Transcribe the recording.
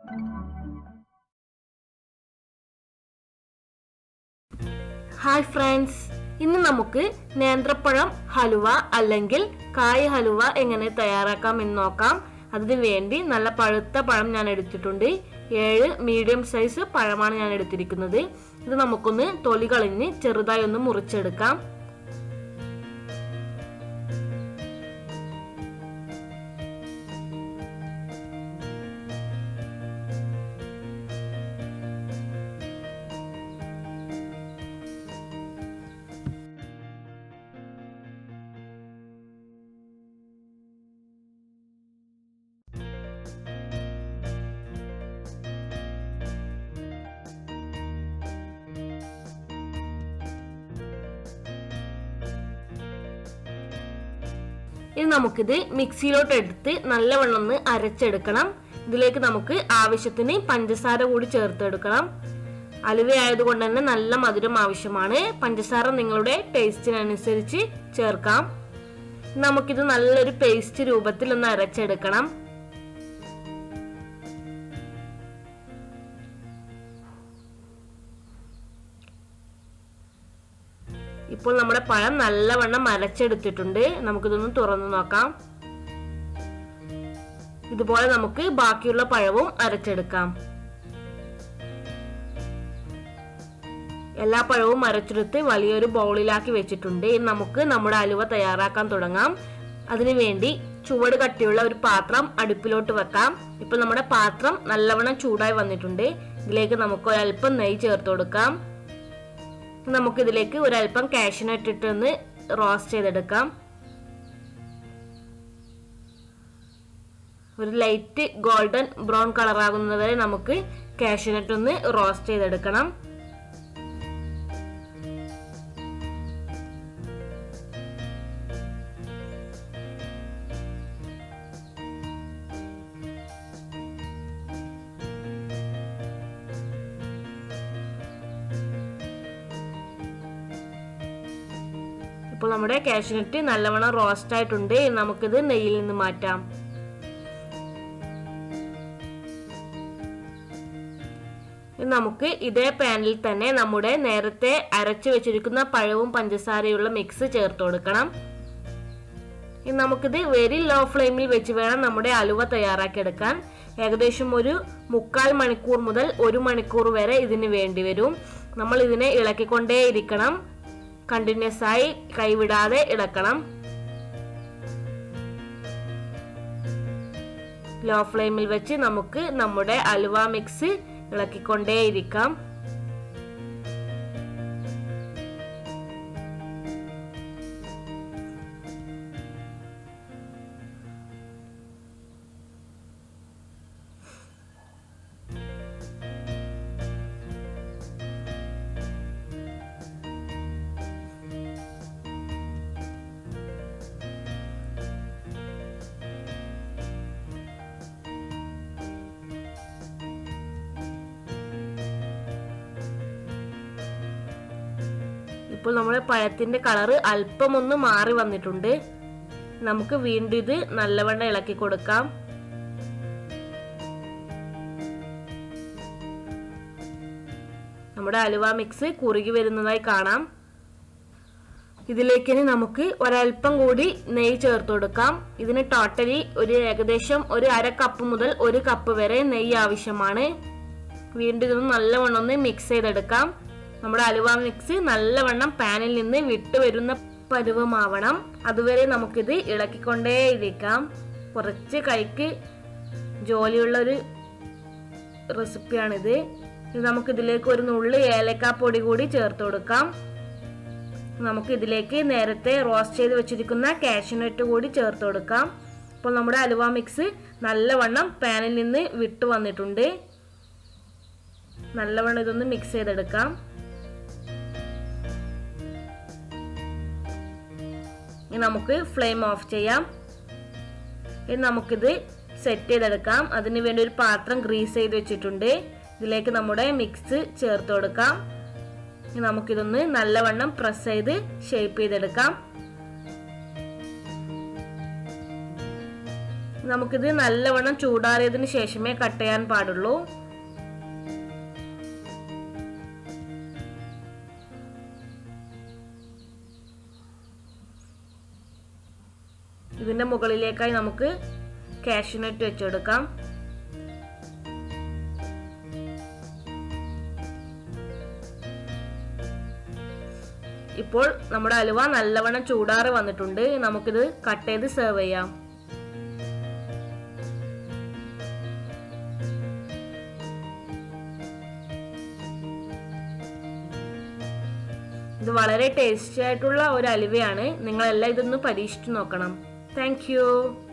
hi friends ഇന്ന് നമുക്ക് നേന്ത്രപ്പഴം ഹലുവ അല്ലെങ്കിൽ കായ ഹലുവ എങ്ങനെ തയ്യാറാക്കാം എന്ന് നോക്കാം അതിനു വേണ്ടി നല്ല പഴുത്ത പഴം ഞാൻ എടുത്തിട്ടുണ്ട് ഏഴ് മീഡിയം സൈസ് പഴമാണ് ഞാൻ എടുത്തിരിക്കുന്നത് ഇത് നമുക്കൊന്ന് തൊലി കളഞ്ഞ് ചെറുതായി ഒന്ന് മുറിച്ചെടുക്കാം ഇനി നമുക്കിത് മിക്സിയിലോട്ട് എടുത്ത് നല്ലവണ്ണം ഒന്ന് അരച്ചെടുക്കണം ഇതിലേക്ക് നമുക്ക് ആവശ്യത്തിന് പഞ്ചസാര കൂടി ചേർത്തെടുക്കണം അലുവ ആയതുകൊണ്ട് തന്നെ നല്ല മധുരം ആവശ്യമാണ് പഞ്ചസാര നിങ്ങളുടെ ടേസ്റ്റിനനുസരിച്ച് ചേർക്കാം നമുക്കിത് നല്ലൊരു പേസ്റ്റ് രൂപത്തിൽ ഒന്ന് അരച്ചെടുക്കണം ഇപ്പോൾ നമ്മുടെ പഴം നല്ലവണ്ണം അരച്ചെടുത്തിട്ടുണ്ട് നമുക്കിതൊന്ന് തുറന്നു നോക്കാം ഇതുപോലെ നമുക്ക് ബാക്കിയുള്ള പഴവും അരച്ചെടുക്കാം എല്ലാ പഴവും അരച്ചെടുത്ത് വലിയൊരു ബൗളിലാക്കി വെച്ചിട്ടുണ്ട് ഇനി നമുക്ക് നമ്മുടെ അലുവ തയ്യാറാക്കാൻ തുടങ്ങാം അതിനുവേണ്ടി ചുവട് കട്ടിയുള്ള ഒരു പാത്രം അടുപ്പിലോട്ട് വെക്കാം ഇപ്പൊ നമ്മുടെ പാത്രം നല്ലവണ്ണം ചൂടായി വന്നിട്ടുണ്ട് ഇതിലേക്ക് നമുക്ക് ഒരല്പം നെയ്യ് ചേർത്ത് കൊടുക്കാം നമുക്കിതിലേക്ക് ഒരല്പം കാഷ്നട്ട് ഇട്ടൊന്ന് റോസ്റ്റ് ചെയ്തെടുക്കാം ഒരു ലൈറ്റ് ഗോൾഡൻ ബ്രൗൺ കളർ ആകുന്നവരെ നമുക്ക് കാഷ്നട്ട് ഒന്ന് റോസ്റ്റ് ചെയ്തെടുക്കണം ഇപ്പോൾ നമ്മുടെ കാഷ്നട്ട് നല്ലവണ്ണം റോസ്റ്റ് ആയിട്ടുണ്ട് നമുക്കിത് നെയ്യിൽ നിന്ന് മാറ്റാം നമുക്ക് ഇതേ പാനിൽ തന്നെ നമ്മുടെ നേരത്തെ അരച്ചു വെച്ചിരിക്കുന്ന പഴവും പഞ്ചസാരയുള്ള മിക്സ് ചേർത്ത് കൊടുക്കണം നമുക്കിത് വെരി ലോ ഫ്ലെയിമിൽ വെച്ച് വേണം നമ്മുടെ അലുവ തയ്യാറാക്കിയെടുക്കാൻ ഏകദേശം ഒരു മുക്കാൽ മണിക്കൂർ മുതൽ ഒരു മണിക്കൂർ വരെ ഇതിന് വേണ്ടി വരും നമ്മൾ ഇതിനെ ഇളക്കിക്കൊണ്ടേ ഇരിക്കണം കണ്ടിന്യൂസ് ആയി കൈവിടാതെ ഇളക്കണം ലോ ഫ്ലെയിമിൽ വെച്ച് നമുക്ക് നമ്മുടെ അലുവ മിക്സ് ഇളക്കിക്കൊണ്ടേയിരിക്കാം ഇപ്പോൾ നമ്മുടെ പഴത്തിന്റെ കളറ് അല്പം ഒന്ന് മാറി വന്നിട്ടുണ്ട് നമുക്ക് വീണ്ടും ഇത് നല്ലവണ്ണം ഇളക്കി കൊടുക്കാം നമ്മുടെ അലുവ മിക്സ് കുറുകി വരുന്നതായി കാണാം ഇതിലേക്ക് ഇനി നമുക്ക് ഒരൽപ്പം കൂടി നെയ്യ് ചേർത്ത് കൊടുക്കാം ഇതിന് ടോട്ടലി ഒരു ഏകദേശം ഒരു അര കപ്പ് മുതൽ ഒരു കപ്പ് വരെ നെയ്യ് ആവശ്യമാണ് വീണ്ടും ഇതൊന്ന് നല്ലവണ്ണം ഒന്ന് മിക്സ് ചെയ്തെടുക്കാം നമ്മുടെ അലുവ മിക്സ് നല്ലവണ്ണം പാനിൽ നിന്ന് വിട്ടു വരുന്ന പരുവമാവണം അതുവരെ നമുക്കിത് ഇളക്കിക്കൊണ്ടേയിരിക്കാം കുറച്ച് കൈക്ക് ജോലിയുള്ള ഒരു റെസിപ്പിയാണിത് ഇത് നമുക്ക് ഇതിലേക്ക് ഒരു നുള്ളി ഏലക്കാപ്പൊടി കൂടി ചേർത്ത് കൊടുക്കാം നമുക്ക് ഇതിലേക്ക് നേരത്തെ റോസ്റ്റ് ചെയ്ത് വെച്ചിരിക്കുന്ന കാഷ്യൂനട്ട് കൂടി ചേർത്ത് കൊടുക്കാം അപ്പോൾ നമ്മുടെ അലുവ മിക്സ് നല്ലവണ്ണം പാനിൽ നിന്ന് വിട്ടു വന്നിട്ടുണ്ട് നല്ലവണ്ണം ഇതൊന്ന് മിക്സ് ചെയ്തെടുക്കാം ഇനി നമുക്ക് ഫ്ലെയിം ഓഫ് ചെയ്യാം ഇനി നമുക്കിത് സെറ്റ് ചെയ്തെടുക്കാം അതിന് വേണ്ടി ഒരു പാത്രം ഗ്രീസ് ചെയ്ത് വെച്ചിട്ടുണ്ട് ഇതിലേക്ക് നമ്മുടെ മിക്സ് ചേർത്ത് കൊടുക്കാം ഇനി നമുക്കിതൊന്ന് നല്ലവണ്ണം പ്രസ് ചെയ്ത് ഷേപ്പ് ചെയ്തെടുക്കാം നമുക്കിത് നല്ലവണ്ണം ചൂടാറിയതിന് ശേഷമേ കട്ട് ചെയ്യാൻ പാടുള്ളൂ ഇതിന്റെ മുകളിലേക്കായി നമുക്ക് കാഷ്യൂനട്ട് വെച്ചെടുക്കാം ഇപ്പോൾ നമ്മുടെ അലുവ നല്ലവണ്ണം ചൂടാറി വന്നിട്ടുണ്ട് നമുക്കിത് കട്ട് ചെയ്ത് സെർവ് ചെയ്യാം ഇത് വളരെ ടേസ്റ്റി ആയിട്ടുള്ള ഒരു അലുവയാണ് നിങ്ങളെല്ലാം ഇതൊന്ന് പരീക്ഷിച്ചു നോക്കണം താങ്ക്